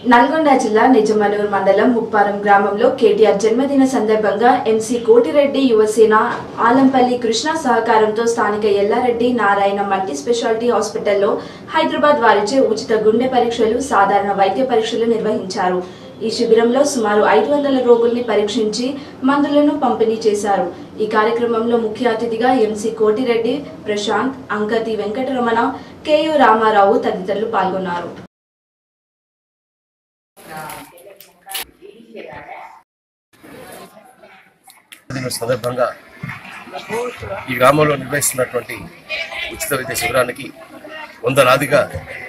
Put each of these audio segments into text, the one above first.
నల్గొండ జిల్లా నిజమనూర్ మండలం ముప్పారం గ్రామంలో కేటీఆర్ జన్మదిన సందర్భంగా ఎంసీ కోటిరెడ్డి యువసేన ఆలంపల్లి కృష్ణ సహకారంతో స్థానిక ఎల్లారెడ్డి నారాయణ మల్టీ స్పెషాలిటీ హాస్పిటల్లో హైదరాబాద్ వారిచే ఉచిత గుండె పరీక్షలు సాధారణ వైద్య పరీక్షలు నిర్వహించారు ఈ శిబిరంలో సుమారు ఐదు వందల రోగుల్ని పరీక్షించి మందులను పంపిణీ చేశారు ఈ కార్యక్రమంలో ముఖ్య అతిథిగా ఎంసీ కోటిరెడ్డి ప్రశాంత్ అంకతి వెంకటరమణ కేయు రామారావు తదితరులు పాల్గొన్నారు దిన సందర్భంగా ఈ గ్రామంలో నిర్వహిస్తున్నటువంటి ఉచిత వైద్య శిబిరానికి వందలాదిగా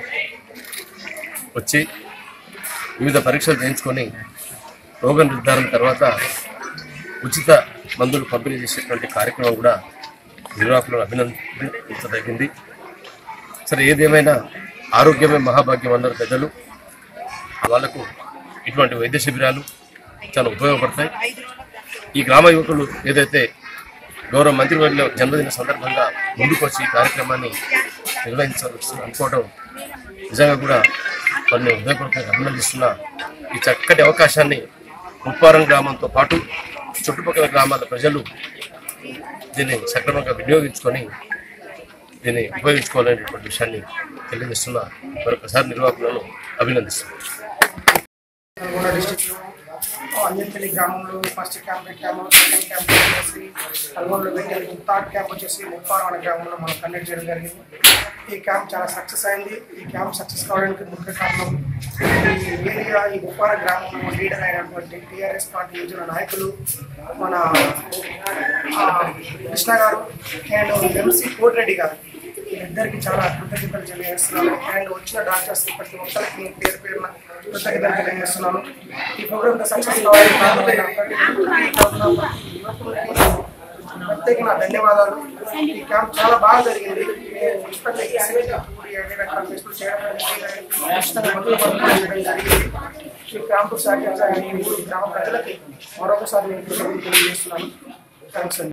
వచ్చి వివిధ పరీక్షలు చేయించుకొని రోగ నిర్ధారణ తర్వాత ఉచిత మందులు పంపిణీ చేసేటువంటి కార్యక్రమం కూడా నిర్వాహకులను అభినందించదగింది సరే ఏదేమైనా ఆరోగ్యమే మహాభాగ్యం అన్నారు పెద్దలు వాళ్లకు ఇటువంటి వైద్య శిబిరాలు చాలా ఉపయోగపడతాయి ఈ గ్రామ యువకులు ఏదైతే గౌరవ మంత్రివర్యుల జన్మదిన సందర్భంగా ముందుకు వచ్చి ఈ కార్యక్రమాన్ని నిర్వహించాల్సి అనుకోవడం నిజంగా కూడా కొన్ని హృదయపూర్వకంగా అభినందిస్తున్న ఈ చక్కటి అవకాశాన్ని ముప్పారం గ్రామంతో పాటు చుట్టుపక్కల గ్రామాల ప్రజలు దీన్ని సక్రమంగా వినియోగించుకొని దీన్ని ఉపయోగించుకోవాలనేటువంటి విషయాన్ని తెలియజేస్తున్న మరొకసారి నిర్వాహకులను అభినందిస్తున్నాను నల్గొండ డిస్టిక్లో అంజంపల్లి గ్రామంలో ఫస్ట్ క్యాంప్ పెట్టాము సెకండ్ క్యాంప్ వచ్చేసి నల్గొండలో పెట్టాము థర్డ్ క్యాంప్ వచ్చేసి ముప్పారం అనే గ్రామంలో మనం కండక్ట్ చేయడం జరిగింది ఈ క్యాంప్ చాలా సక్సెస్ అయింది ఈ క్యాంప్ సక్సెస్ కావడానికి ముఖ్య కారణం ఈ ఏరియా ఈ ముప్పారం గ్రామంలో లీడర్ అయినటువంటి టీఆర్ఎస్ పార్టీ యోజన నాయకులు మన ఆ, కృష్ణ గారు అండ్ ఎంసీ కోటిరెడ్డి గారు వీళ్ళిద్దరికి చాలా కృతజ్ఞతలు తెలియజేస్తున్నాను అండ్ వచ్చిన డాక్టర్స్ ప్రతి ఒక్కరికి నేను పేరు పేరున కృతజ్ఞతలు తెలియజేస్తున్నాను ఈ ప్రోగ్రామ్ సక్సెస్ కావాలని కారణమైన ఈ తరఫున యువకులకి ప్రత్యేక నా ధన్యవాదాలు ఈ క్యాంప్ చాలా బాగా జరిగింది నేను ఇష్టంగా ఈ సేవ పూరి అన్ని రకాల టెస్టులు చేయడం జరిగింది. ఇష్టంగా మందులు పంపిణీ చేయడం జరిగింది ఈ క్యాంపు సహకరించిన ఈ ఊరు గ్రామ ప్రజలకి మరొకసారి నేను కృతజ్ఞతలు తెలియజేస్తున్నాను థ్యాంక్స్ అండి